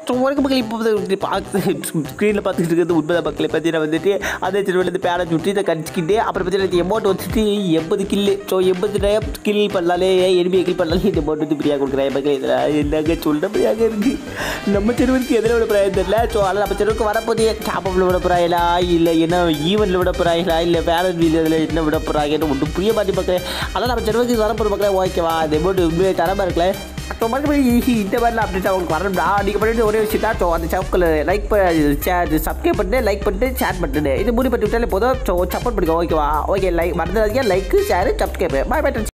so உனக்கு மக்கள் இப்போ வந்து பார்த்து ஸ்க்ரீனில் பார்த்துட்டு இருக்கிறது உண்மைதான் மக்களை பார்த்தீங்கன்னா வந்துட்டு அதே திருவிழா பேரை சுற்றி இதை கடிச்சிக்கிட்டு அப்புறம் பார்த்தீங்கன்னா எமௌண்ட் வச்சுட்டு எண்பது கில்லு ஸோ எண்பது டைம் கில் பண்ணாலே எனிமையை கில் பண்ணாலே இந்த அமௌண்ட் வந்து ஃப்ரீயாக கொடுக்குறேன் மக்கள் இதில் என்னங்க சொல்கிறபடியாக இருக்குது நம்ம தெருவுக்கு எதில் விட போகிறாங்க தெரியல ஸோ அதில் நம்ம தெருவுக்கு வரப்போதே டாப்அப்பில் விட போகிறாங்களா இல்லை என்ன ஈவெண்ட்டில் விட போகிறாங்களா இல்லை வேலை இதில் என்ன விட போகிறாங்கன்னு ஒன்றும் புரிய மாட்டேன் மக்களே அதெல்லாம் நம்ம தெருவுக்கு வரப்போகிற மக்களே ஓகேவா இந்த அமௌண்ட் உண்மையை தரமாக இருக்கல ஸோ மறுபடியும் இந்த மாதிரிலாம் அப்டேட் அவங்களுக்கு வரணும்டா நீங்கள் பண்ணிட்டு ஒரே விஷயம் தான் ஸோ அந்த சவுக்கில் லைக் சப்ஸ்கிரைப் பண்ணிட்டு லைக் பண்ணிட்டு ஷேர் பண்ணிட்டு இது மூணு பண்ணி விட்டாலே போதும் ஸோ சப்போர்ட் பண்ணிக்கோ ஓகேவா ஓகே லைக் மறந்துடாதீங்க லைக் ஷேர் சப்ஸ்கிரைப் பாய் பாய்